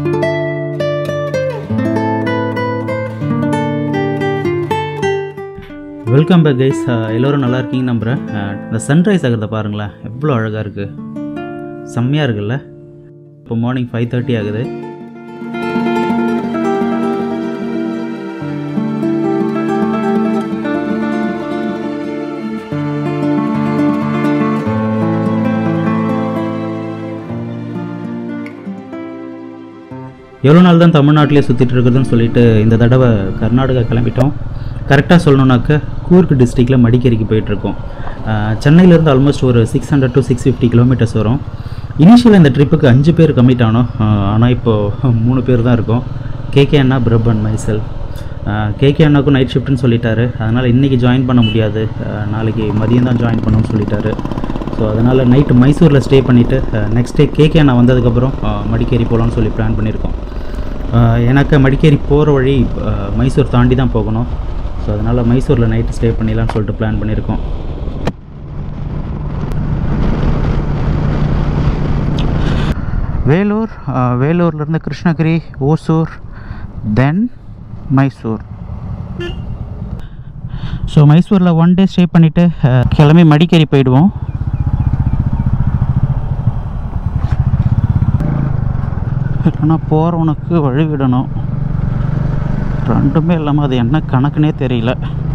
welcome back guys எல்லோரும் நல்லா இருக்கீங்க நம்புகிறேன் இந்த சன்ரைஸ் ஆகிறத பாருங்களேன் எவ்வளோ அழகாக இருக்குது செம்மையாக இருக்குல்ல இப்போ மார்னிங் ஃபைவ் தேர்ட்டி ஆகுது எவ்வளோ நாள் தான் தமிழ்நாட்டிலே சுற்றிட்டு இருக்குதுன்னு சொல்லிட்டு இந்த தடவை கர்நாடகா கிளம்பிட்டோம் கரெக்டாக சொல்லணுன்னாக்க கூர்க் டிஸ்ட்ரிக்டில் மடிக்கேரிக்கு போயிட்டுருக்கோம் சென்னையிலேருந்து ஆல்மோஸ்ட் ஒரு six hundred to six fifty kilometres வரும் இனிஷியலாக இந்த ட்ரிப்புக்கு அஞ்சு பேர் கம்மிட் ஆனோம் ஆனால் இப்போது மூணு பேர் தான் இருக்கோம் கேகே அண்ணா பிரப் அண்ட் மைசெல் கேகே அண்ணாக்கும் நைட் ஷிஃப்ட்னு சொல்லிட்டாரு அதனால் இன்றைக்கி ஜாயின் பண்ண முடியாது அஹ், நாளைக்கு மதியம் தான் ஜாயின் பண்ணணும்னு சொல்லிட்டாரு ஸோ அதனால் நைட்டு மைசூரில் ஸ்டே பண்ணிவிட்டு நெக்ஸ்ட் டே கேகே அண்ணா வந்ததுக்கப்புறம் அஹ், மடிக்கேரி போகலான்னு சொல்லி பிளான் பண்ணியிருக்கோம் அஹ், எனக்கு மடிக்கேரி போகிற வழி அஹ், மைசூர் தாண்டி தான் போகணும் ஸோ அதனால் மைசூரில் நைட்டு ஸ்டே பண்ணிடலாம்னு சொல்லிட்டு பிளான் பண்ணியிருக்கோம் வேலூர் அஹ், வேலூர்லேருந்து கிருஷ்ணகிரி ஓசூர் தென் மைசூர் ஸோ மைசூரில் ஒன் டே ஸ்டே பண்ணிவிட்டு கிளம்பி மடிக்கேரி போயிடுவோம் இல்லைன்னா போகிறவனுக்கு வழி விடணும் ரெண்டுமே இல்லாமல் அது என்ன கணக்குனே தெரியல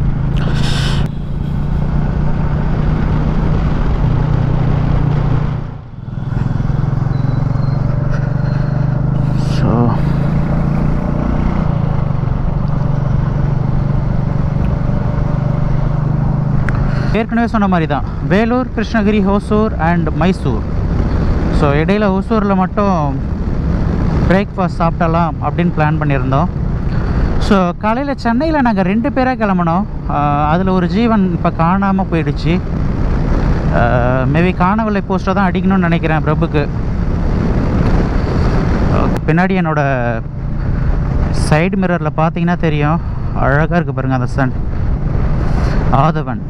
ஸோ ஏற்கனவே சொன்ன மாதிரி தான் வேலூர் கிருஷ்ணகிரி ஹோசூர் அண்ட் மைசூர் ஸோ இடையில ஹோசூரில் மட்டும் பிரேக்ஃபாஸ்ட் சாப்பிடலாம் அப்படின்னு பிளான் பண்ணியிருந்தோம் ஸோ காலையில் சென்னையில் நாங்கள் ரெண்டு பேராக கிளம்பினோம் அதில் ஒரு ஜீவன் இப்போ காணாமல் போயிடுச்சு மேபி காணவில்லை போஸ்ட்டை தான் அடிக்கணும்னு நினைக்கிறேன் பிரபுக்கு பின்னாடி என்னோட சைடு மிரரில் பார்த்தீங்கன்னா தெரியும் அழகாக இருக்குது பாருங்கள் அந்த சன் ஆதவன்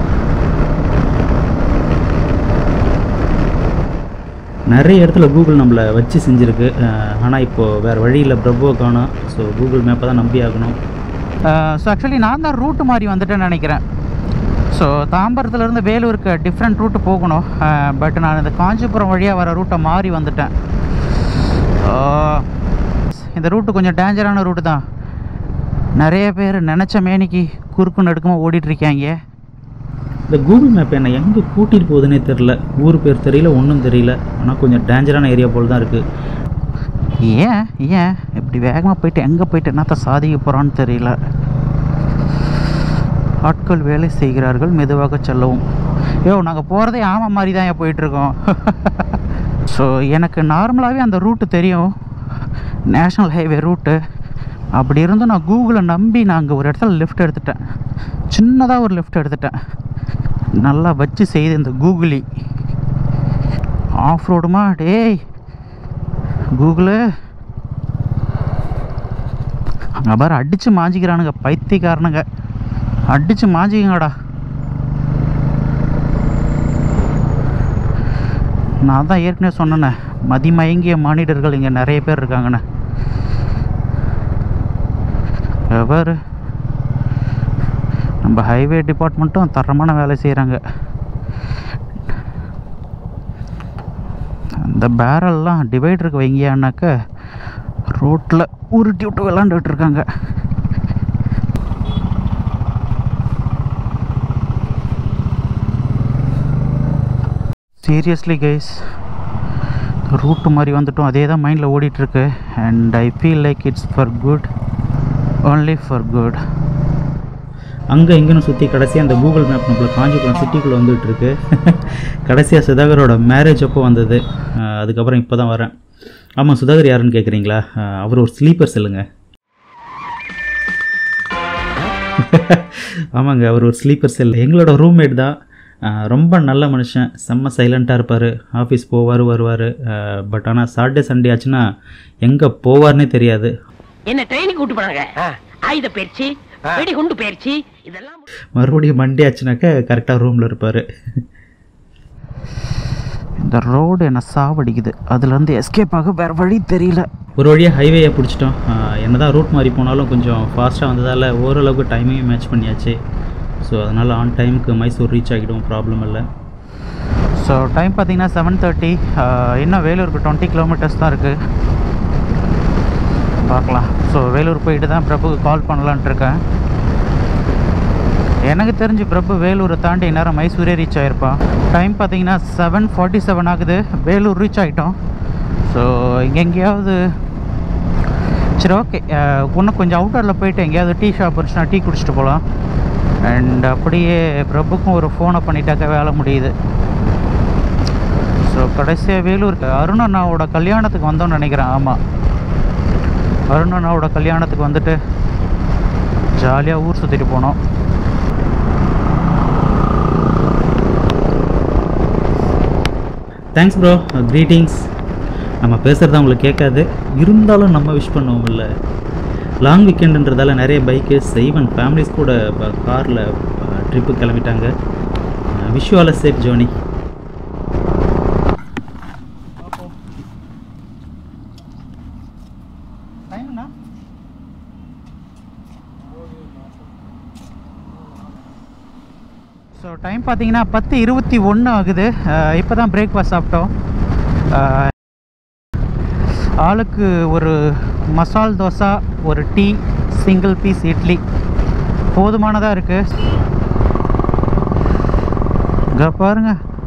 நிறைய இடத்துல கூகுள் நம்மளை வச்சு செஞ்சுருக்கு ஆனால் இப்போது வேறு வழியில் பிரபுவை காணோம் ஸோ கூகுள் மேப்பை தான் நம்பி ஆகணும் ஸோ ஆக்சுவலி நான் தான் ரூட்டு மாதிரி வந்துட்டேன்னு நினைக்கிறேன் ஸோ தாம்பரத்துலேருந்து வேலூருக்கு டிஃப்ரெண்ட் ரூட்டு போகணும் பட் நான் இந்த காஞ்சிபுரம் வழியாக வர ரூட்டை மாறி வந்துட்டேன் ஆஹ், இந்த ரூட்டு கொஞ்சம் டேஞ்சரான ரூட்டு தான் நிறைய பேர் நினச்ச மேனிக்கு குறுக்கு நடுக்கமாக ஓடிட்டுருக்காங்க இந்த கூகுள் மேப் என்னை எங்கே கூட்டிகிட்டு போகுதுன்னே தெரில ஊர் பேர் தெரியல ஒன்றும் தெரியல ஆனால் கொஞ்சம் டேஞ்சரான ஏரியா போல் தான் இருக்குது ஏன் ஏன் இப்படி வேகமாக போயிட்டு எங்கே போயிட்டு என்னத்த சாதிக்க போகிறான்னு தெரியல ஆட்கள் வேலை செய்கிறார்கள் மெதுவாக செல்லவும் யோ நாங்கள் போகிறதே ஆமை மாதிரி தான் போயிட்டுருக்கோம் ஸோ எனக்கு நார்மலாகவே அந்த ரூட்டு தெரியும் நேஷ்னல் ஹைவே ரூட்டு அப்படி இருந்தும் நான் கூகுளை நம்பி நான் அங்கே ஒரு இடத்துல லெஃப்ட் எடுத்துட்டேன் சின்னதாக ஒரு லெஃப்ட் எடுத்துட்டேன் நல்லா வச்சு செய்து இந்த கூகுளி ஆஃப் ரோடுமா டேய் கூகுளு அங்கே பாரு அடித்து மாஞ்சிக்கிறானுங்க பைத்தியக்காரனுங்க அடித்து மாஞ்சிக்கங்கடா நான் தான் ஏற்கனவே சொன்னேனே மதிமயங்கிய மானிடர்கள் இங்கே நிறைய பேர் இருக்காங்கண்ணே எவர் நம்ம ஹைவே டிபார்ட்மெண்ட்டும் தரமான வேலை செய்கிறாங்க அந்த பேரல்லாம் டிவைடருக்கு வைங்கியானாக்க ரோட்டில் உருட்டி விட்டு விளாண்டுட்டு இருக்காங்க சீரியஸ்லி கைஸ் ரூட்டு மாதிரி வந்துட்டோம் அதே தான் மைண்டில் ஓடிட்டுருக்கு and I feel like it's for good only for good அங்கே இங்கேன்னு சுற்றி கடைசியாக அந்த கூகுள் மேப் நம்மள காஞ்சிபுரம் சிட்டிக்குள்ளே வந்துட்டு இருக்கு கடைசியாக சுதாகரோட மேரேஜ் அப்போ வந்தது அஹ் அதுக்கப்புறம் இப்போ தான் வரேன் ஆமாம் சுதாகர் யாருன்னு கேட்குறீங்களா அஹ் அவர் ஒரு ஸ்லீப்பர் செல்லுங்க ஆமாங்க அவர் ஒரு ஸ்லீப்பர் செல் எங்களோட ரூம்மேட் தான் அஹ் ரொம்ப நல்ல மனுஷன் செம்ம சைலண்ட்டாக இருப்பார் ஆஃபீஸ் போவார் வருவார் பட் ஆனால் சாட்டர்டே சண்டே ஆச்சுன்னா எங்கே போவார்னே தெரியாது என்ன ட்ரைனிங் கூட்டு போனாங்க ஆயுத பயிற்சி வெடிகுண்டு பயிற்சி இதெல்லாம் மறுபடியும் மண்டே ஆச்சுனாக்க கரெக்டாக ரூமில் இருப்பார் இந்த இந்த ரோடு என்ன சாவடிக்குது அதுலேருந்து எஸ்கேப் ஆக வேறு வழி தெரியல ஒரு வழியாக ஹைவேயை பிடிச்சிட்டோம் என்ன தான் ரூட் மாறி போனாலும் கொஞ்சம் ஃபாஸ்ட்டாக வந்ததால் ஓரளவுக்கு டைமையும் மேட்ச் பண்ணியாச்சு ஸோ அதனால் ஆன் டைமுக்கு மைசூர் ரீச் ஆகிடும் ப்ராப்ளம் இல்லை ஸோ டைம் பார்த்தீங்கன்னா செவன் தேர்ட்டி இன்னும் வேலூருக்கு டுவெண்ட்டி கிலோமீட்டர்ஸ் தான் இருக்குது பார்க்கலாம் ஸோ வேலூர் போயிட்டு தான் பிரபுக்கு கால் பண்ணலான்ட்டு இருக்கேன் எனக்கு தெரிஞ்சு பிரபு வேலூரை தாண்டி நேரம் மைசூரே ரீச் ஆகிருப்பான் டைம் பார்த்தீங்கன்னா செவன் ஃபார்ட்டி செவன் ஆகுது வேலூர் ரீச் ஆகிட்டோம் ஸோ இங்கே எங்கேயாவது சரி ஓகே இன்னும் கொஞ்சம் அவுட்டரில் போயிட்டு எங்கேயாவது டீ ஷாப் இருந்துச்சுன்னா டீ குடிச்சிட்டு போகலாம் அண்ட் அப்படியே பிரபுக்கும் ஒரு ஃபோனை பண்ணிட்டாக்க வேலை முடியுது ஸோ கடைசியாக வேலூருக்கு அருண் அண்ணாவோட கல்யாணத்துக்கு வந்தோம்னு நினைக்கிறேன் ஆமாம் அருண் அண்ணாவோட கல்யாணத்துக்கு வந்துட்டு ஜாலியாக ஊர் சுற்றிட்டு போனோம் தேங்க்ஸ் ப்ரோ க்ரீட்டிங்ஸ் நம்ம பேசுகிறது அவங்களுக்கு கேட்காது இருந்தாலும் நம்ம விஷ் பண்ணுவோம்ல லாங் வீக்கெண்டுன்றதால நிறைய பைக்கர்ஸ் ஈவன் ஃபேமிலிஸ் கூட காரில் ட்ரிப்பு கிளம்பிட்டாங்க wish you all safe journey so time பார்த்தீங்கன்னா பத்து இருபத்தி ஒன்று ஆகுது இப்போ தான் பிரேக்ஃபாஸ்ட் சாப்பிட்டோம் அஹ், ஆளுக்கு ஒரு மசால் தோசை ஒரு டீ சிங்கிள் பீஸ் இட்லி போதுமானதாக இருக்குது இங்கே பாருங்க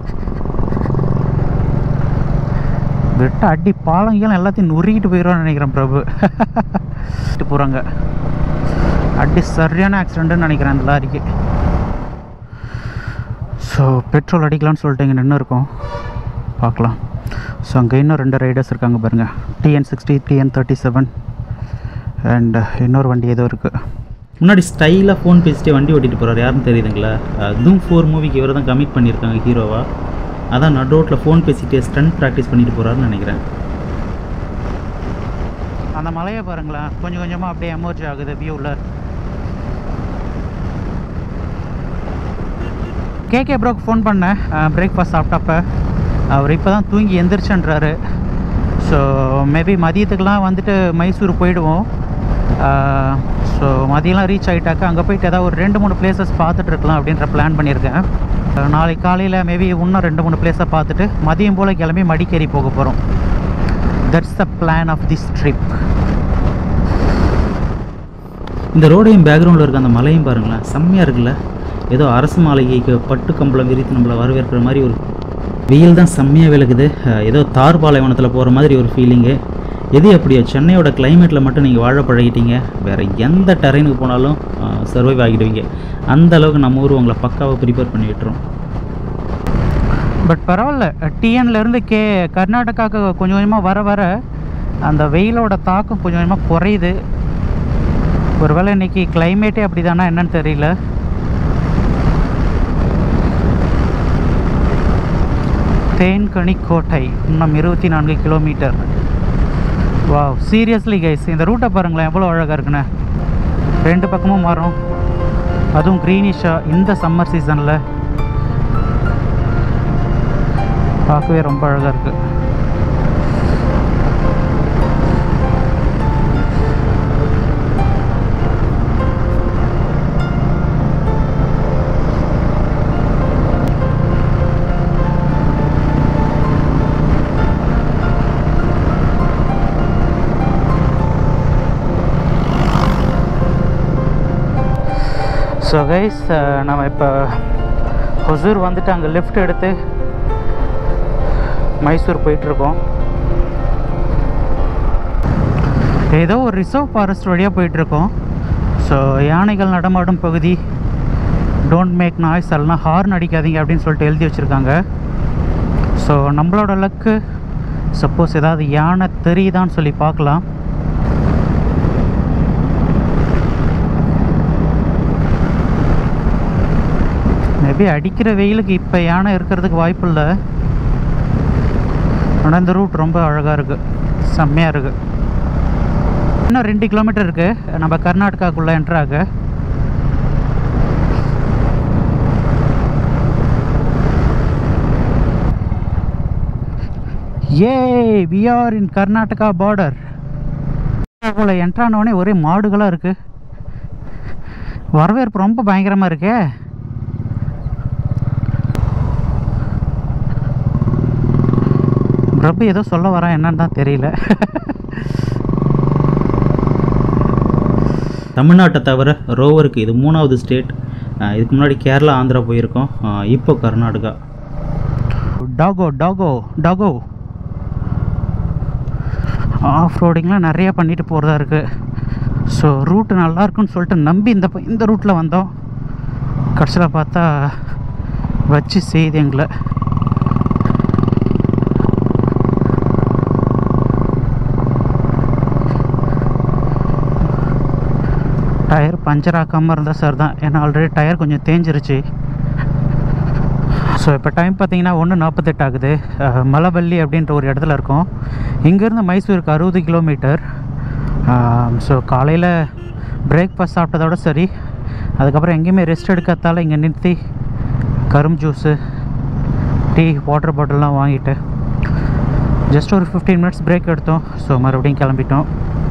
விட்ட அடி பாலங்கெல்லாம் எல்லாத்தையும் நுறுக்கிட்டு போயிடுவான்னு நினைக்கிறேன் பிரபு போகிறாங்க அடி சரியான ஆக்சிடென்ட்னு நினைக்கிறேன் அந்த லாரிக்கு ஸோ பெட்ரோல் அடிக்கலாம்னு சொல்லிட்டு இங்கே நின்று இருக்கோம் பார்க்கலாம் ஸோ அங்கே இன்னும் ரெண்டு ரைடர்ஸ் இருக்காங்க பாருங்கள் TN sixty TN thirty seven and இன்னொரு வண்டி ஏதோ இருக்குது முன்னாடி ஸ்டைலாக ஃபோன் பேசிட்டே வண்டி ஓட்டிட்டு போகிறார் யாருன்னு தெரியுதுங்களா தூம் ஃபோர் மூவிக்கு இவரை தான் கமிட் பண்ணியிருக்காங்க ஹீரோவா அதான் நடு ரோட்டில் ஃபோன் பேசிட்டே ஸ்டண்ட் ப்ராக்டிஸ் பண்ணிட்டு போகிறாருன்னு நினைக்கிறேன் அந்த மலையை பாருங்களேன் கொஞ்சம் கொஞ்சமாக அப்படியே எமர்ஜ் ஆகுது வியூவில் கேகே ப்ரோக்கு ஃபோன் பண்ணேன் பிரேக்ஃபாஸ்ட் சாப்பிட்டப்ப அவர் இப்போ தான் தூங்கி எந்திரிச்சன்றாரு ஸோ மேபி மதியத்துக்கெலாம் வந்துட்டு மைசூர் போயிடுவோம் ஸோ மதியம்லாம் ரீச் ஆகிட்டாக்க அங்கே போயிட்டு ஏதாவது ஒரு ரெண்டு மூணு பிளேசஸ் பார்த்துட்டு இருக்கலாம் அப்படின்ற பிளான் பண்ணியிருக்கேன் அஹ் நாளைக்கு காலையில் மேபி இன்னும் ரெண்டு மூணு பிளேஸை பார்த்துட்டு மதியம் போல் கிளம்பி மடிக்கேரி போக போகிறோம் that's the plan of this trip இந்த ரோடையும் பேக்ரவுண்டில் இருக்க அந்த மலையும் பாருங்களேன் செம்மையாக இருக்குல்ல ஏதோ அரசு மாளிகைக்கு பட்டு கம்பளம் விரித்து நம்மளை வரவேற்கிற மாதிரி ஒரு வெயில் தான் செம்மையாக விளக்குது அஹ் ஏதோ தார் பாலைவனத்தில் போகிற மாதிரி ஒரு ஃபீலிங்கு எது எப்படியோ சென்னையோட கிளைமேட்டில் மட்டும் நீங்கள் வாழ பழகிட்டீங்க வேறு எந்த டெரைனுக்கு போனாலும் சர்வைவ் ஆகிடுவீங்க அந்த அளவுக்கு நம்ம ஊர் உங்களை பக்காவாக ப்ரிப்பேர் பண்ணி விட்டுரும் பட் பரவாயில்ல டிஎன்ல இருந்து கே கர்நாடகாவுக்கு கொஞ்சம் கொஞ்சமாக வர வர அந்த வெயிலோட தாக்கம் கொஞ்சம் கொஞ்சமாக குறையுது ஒருவேளை இன்னைக்கு கிளைமேட்டே அப்படி தானா என்னன்னு தெரியல தேன்கனி கோட்டை இன்னும் இருபத்தி நான்கு கிலோமீட்டர் வாவ் சீரியஸ்லி கைஸ் இந்த ரூட்டை பாருங்களேன் எவ்வளோ அழகாக இருக்குண்ணே ரெண்டு பக்கமும் மரம் அதுவும் க்ரீனிஷாக இந்த சம்மர் சீசனில் பார்க்கவே ரொம்ப அழகாக இருக்கு ஸோ கைஸ் நம்ம இப்போ ஹொசூர் வந்துட்டு அங்கே லெஃப்ட் எடுத்து மைசூர் போயிட்டுருக்கோம் ஏதோ ஒரு ரிசர்வ் ஃபாரஸ்ட் வழியாக போயிட்டுருக்கோம் ஸோ யானைகள் நடமாடும் பகுதி டோன்ட் மேக் நாய்ஸ் அல்லனா ஹார்ன் அடிக்காதீங்க அப்படின்னு சொல்லிட்டு எழுதி வச்சுருக்காங்க ஸோ நம்மளோட லக்கு சப்போஸ் ஏதாவது யானை தெரியுதான்னு சொல்லி பார்க்கலாம் மேபி அடிக்கிற வெயிலுக்கு இப்போ யானை இருக்கிறதுக்கு வாய்ப்பு இல்லை ஆனால் இந்த ரூட் ரொம்ப அழகாக இருக்குது செம்மையாக இருக்குது இன்னும் ரெண்டு கிலோமீட்டர் இருக்குது நம்ம கர்நாடகாக்குள்ளே என்ட்ராக ஏ we are in Karnataka border போல என்ட்ரானவொடனே ஒரே மாடுகளாக இருக்கு வரவேற்பு ரொம்ப பயங்கரமாக இருக்கே பிரபு ஏதோ சொல்ல வரான் என்னன்னு தான் தெரியல தமிழ்நாட்டை தவிர ரோவருக்கு இது மூணாவது ஸ்டேட் இதுக்கு முன்னாடி கேரளா ஆந்திரா போயிருக்கோம் அஹ் இப்போ கர்நாடகா டாகோ டாகோ டாகோ ஆஃப் ரோடிங்லாம் நிறையா பண்ணிட்டு போகிறதா இருக்குது ஸோ ரூட்டு நல்லா இருக்குன்னு சொல்லிட்டு நம்பி இந்த ப- இந்த ரூட்டில் வந்தோம் கடைசியில் பார்த்தா வச்சு செய்து எங்களை டயர் பஞ்சர் ஆக்காமல் இருந்தால் சார் தான் ஏன்னா ஆல்ரெடி டயர் கொஞ்சம் தேஞ்சிருச்சு ஸோ இப்போ டைம் பார்த்தீங்கன்னா ஒன்று நாற்பத்தெட்டு ஆகுது அஹ், மலவள்ளி அப்படின்ற ஒரு இடத்துல இருக்கோம் இங்கேருந்து மைசூருக்கு அறுபது கிலோமீட்டர் ஸோ காலையில் பிரேக்ஃபாஸ்ட் சாப்பிட்டதோட சரி அதுக்கப்புறம் எங்கேயுமே ரெஸ்ட் எடுக்காதால இங்கே நிறுத்தி கரும் ஜூஸு டீ வாட்டர் பாட்டில்லாம் வாங்கிட்டு ஜஸ்ட் ஒரு ஃபிஃப்டீன் மினிட்ஸ் பிரேக் எடுத்தோம் ஸோ மறுபடியும் கிளம்பிட்டோம்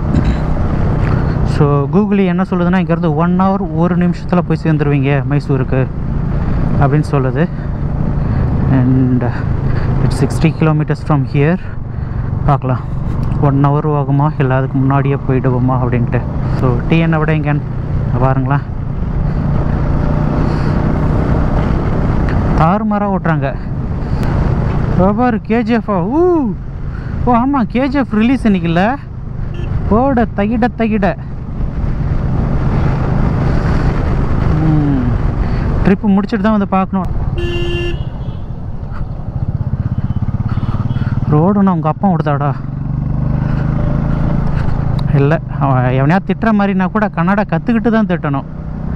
ஸோ கூகுளி என்ன சொல்லுதுன்னா இங்கேருந்து ஒன் ஹவர் ஒரு நிமிஷத்தில் போய் சேர்ந்துருவீங்க மைசூருக்கு அப்படின்னு சொல்லுது and it's sixty kilometres from here பார்க்கலாம் ஒன் ஹவர் ஆகுமா இல்லை அதுக்கு முன்னாடியே போயிடுவோமா அப்படின்ட்டு ஸோ டீ என்ன விட இங்கன்னு பாருங்களேன் தாறுமாறாக ஓட்டுறாங்க பாரு கேஜிஎஃபா ஊ ஓ ஆமாம் கேஜிஎஃப் ரிலீஸ் இன்னைக்கு இல்லை போட தகிட தகிட ட்ரிப்பு முடிச்சுட்டு தான் வந்து பார்க்கணும் ரோடு நான் உங்கள் அப்பா கொடுத்தாடா இல்லை அவன் எவனையா திட்டுற மாதிரினா கூட கன்னடா கற்றுக்கிட்டு தான் திட்டணும்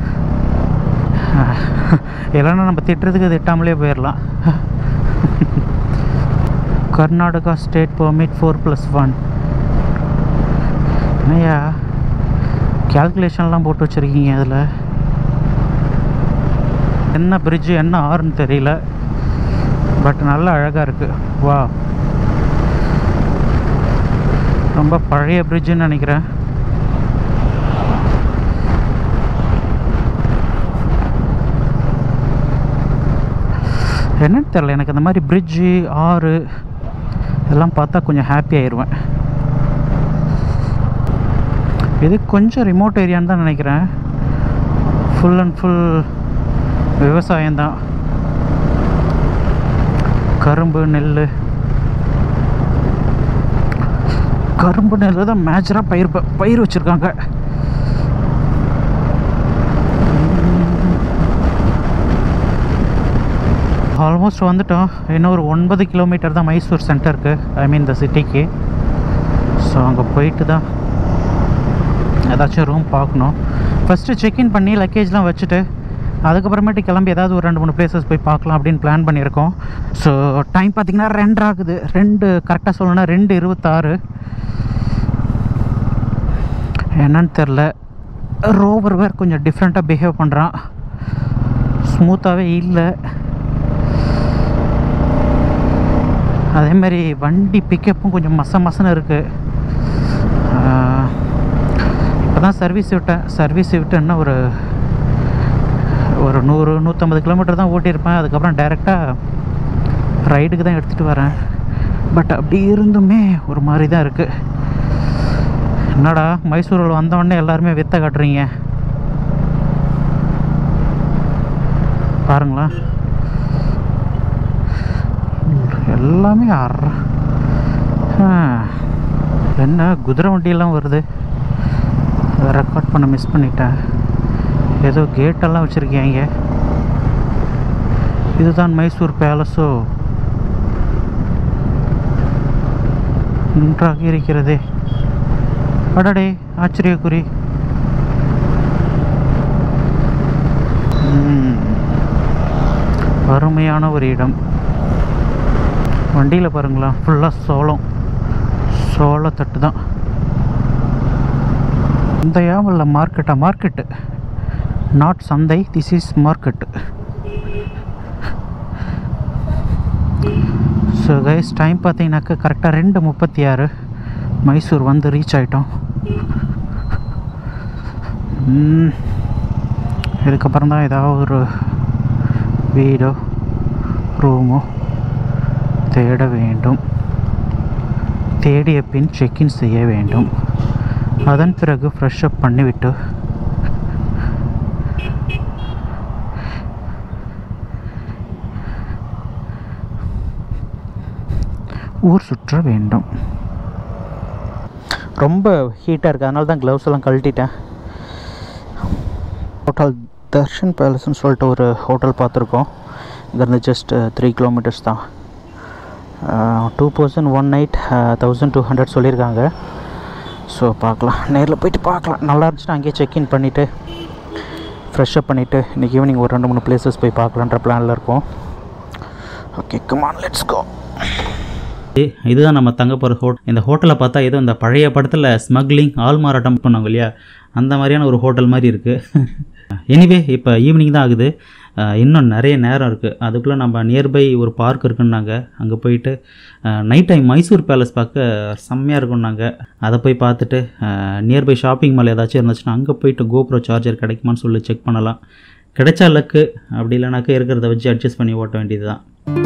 இல்லைன்னா நம்ம திட்டுறதுக்கு திட்டாமலே போயிடலாம் Karnataka state permit four plus one என்னையா கேல்குலேஷன்லாம் போட்டு வச்சுருக்கீங்க அதில் என்ன பிரிட்ஜு என்ன ஆறுன்னு தெரியல பட் நல்லா அழகாக இருக்குது வா ரொம்ப பழைய பிரிட்ஜுன்னு நினைக்கிறேன் என்னன்னு தெரில எனக்கு அந்த மாதிரி பிரிட்ஜு ஆறு இதெல்லாம் பார்த்தா கொஞ்சம் ஹாப்பி ஆயிடுவேன் இது கொஞ்சம் ரிமோட் ஏரியான்னு தான் நினைக்கிறேன் ஃபுல் அண்ட் ஃபுல் விவசாயம்தான் கரும்பு நெல் கரும்பு நெல் தான் மேஜராக பயிர் ப- பயிர் வச்சுருக்காங்க ஆல்மோஸ்ட் வந்துட்டோம் இன்னும் ஒரு ஒன்பது கிலோமீட்டர் தான் மைசூர் சென்டருக்கு ஐ மீன் இந்த சிட்டிக்கு ஸோ அங்கே போயிட்டு தான் ஏதாச்சும் ரூம் பார்க்கணும் ஃபஸ்ட்டு செக்இன் பண்ணி லக்கேஜ்லாம் வச்சுட்டு அதுக்கப்புறமேட்டு கிளம்பி ஏதாவது ஒரு ரெண்டு மூணு பிளேசஸ் போய் பார்க்கலாம் அப்படின்னு பிளான் பண்ணியிருக்கோம் ஸோ டைம் பார்த்தீங்கன்னா ரெண்டு ஆகுது ரெண்டு கரெக்டாக சொல்லணும்னா ரெண்டு இருபத்தாறு என்னன்னு தெரில ரோவர் வேர் கொஞ்சம் டிஃப்ரெண்ட்டாக பிஹேவ் பண்ணுறான் ஸ்மூத்தாகவே இல்லை அதேமாரி வண்டி பிக்கப்பும் கொஞ்சம் மச மசன்னு இருக்குது இப்போ தான் சர்வீஸ் விட்டேன் சர்வீஸ் விட்டு என்ன ஒரு ஒரு நூறு நூற்றம்பது கிலோமீட்டர் தான் ஓட்டியிருப்பேன் அதுக்கப்புறம் டைரெக்டாக ரைடுக்கு தான் எடுத்துகிட்டு வரேன் பட் அப்படி இருந்துமே ஒரு மாதிரி தான் இருக்குது என்னடா மைசூரில் வந்தவொடனே எல்லாருமே வித்த காட்டுறீங்க பாருங்களேன் எல்லாமே அற ஆ, என்ன குதிரை வண்டியெல்லாம் வருது ரெக்கார்ட் பண்ண மிஸ் பண்ணிட்டேன் ஏதோ கேட்டெல்லாம் வச்சுருக்கீங்க இதுதான் மைசூர் பேலஸோ நன்றாக இருக்கிறதே அடடே ஆச்சரியக்குறி ம், அருமையான ஒரு இடம் வண்டியில் பாருங்களேன் ஃபுல்லாக சோளம் சோளத்தட்டு தான் சந்தையாக இல்லை மார்க்கெட்டா மார்க்கெட்டு நாட் சந்தை this is market so so guys time பார்த்தீங்கன்னாக்கா கரெக்டாக ரெண்டு முப்பத்தி ஆறு மைசூர் வந்து ரீச் ஆகிட்டோம் இதுக்கப்புறம் தான் ஏதாவது ஒரு வீடோ ரூமோ தேட வேண்டும் தேடிய பின் செக்இன் செய்ய வேண்டும் அதன் பிறகு ஃப்ரெஷ் அப் பண்ணிவிட்டு ஊர் சுற்ற வேண்டும் ரொம்ப ஹீட்டாக இருக்குது அதனால தான் க்ளவுஸ் எல்லாம் கழட்டிட்டேன் ஹோட்டல் தர்ஷன் பேலஸ்னு சொல்லிட்டு ஒரு ஹோட்டல் பார்த்துருக்கோம் இங்கேருந்து ஜஸ்ட் த்ரீ கிலோமீட்டர்ஸ் தான் two thousand one night thousand two hundred சொல்லியிருக்காங்க ஸோ பார்க்கலாம் நேரில் போயிட்டு பார்க்கலாம் நல்லா இருந்துச்சுன்னா அங்கேயே செக்இன் பண்ணிவிட்டு ஃப்ரெஷ்அப் பண்ணிவிட்டு இன்றைக்கி ஈவினிங் ஒரு ரெண்டு மூணு பிளேசஸ் போய் பார்க்கலான்ற பிளானில் இருக்கோம் ஓகே கமான் லெட்ஸ் கோ இது- இதுதான் நம்ம தங்க போகிற ஹோட் இந்த ஹோட்டலை பார்த்தா ஏதோ இந்த பழைய படத்தில் ஸ்மக்லிங் ஆள் மாறாட்டம் பண்ணாங்க இல்லையா அந்த மாதிரியான ஒரு ஹோட்டல் மாதிரி இருக்குது எனிவே இப்போ ஈவினிங் தான் ஆகுது அஹ், இன்னும் நிறைய நேரம் இருக்குது அதுக்குள்ளே நம்ம நியர்பை ஒரு பார்க் இருக்குன்னாங்க அங்கே போயிட்டு நைட் டைம் மைசூர் பேலஸ் பார்க்க செம்மையாக இருக்குன்னாங்க அதை போய் பார்த்துட்டு நியர்பை ஷாப்பிங் மால் ஏதாச்சும் இருந்துச்சுன்னா அங்கே போயிட்டு கோப்ரோ சார்ஜர் கிடைக்குமான்னு சொல்லி செக் பண்ணலாம் கிடைச்சா லக்கு அப்படி இல்லைனாக்கா இருக்கிறத வச்சு அட்ஜஸ்ட் பண்ணி ஓட்ட வேண்டியது தான்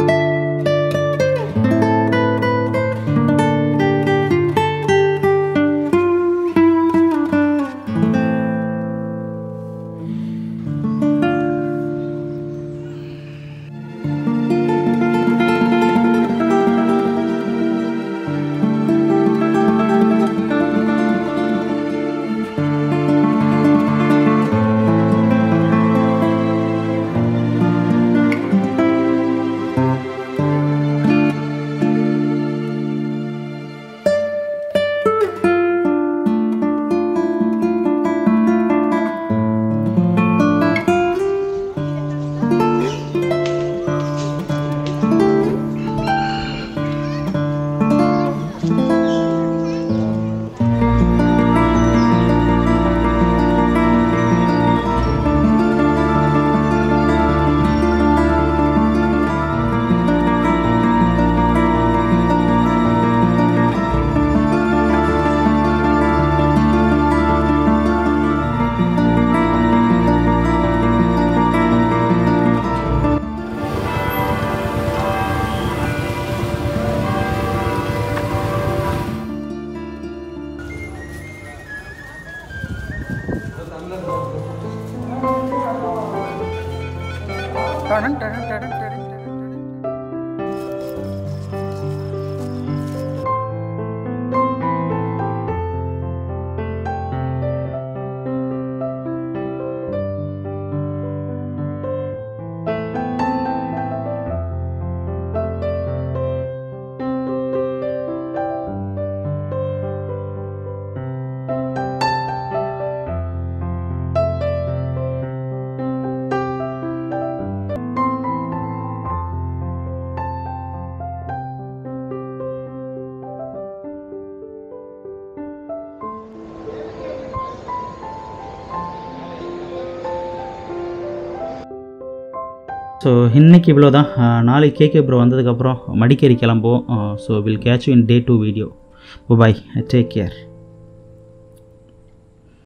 ஸோ இன்னைக்கு இவ்வளோ தான் நாளைக்கு கேகே ப்ரோ வந்ததுக்கப்புறம் மடிக்கேரி கிளம்புவோம் so will catch you in day two video bye take care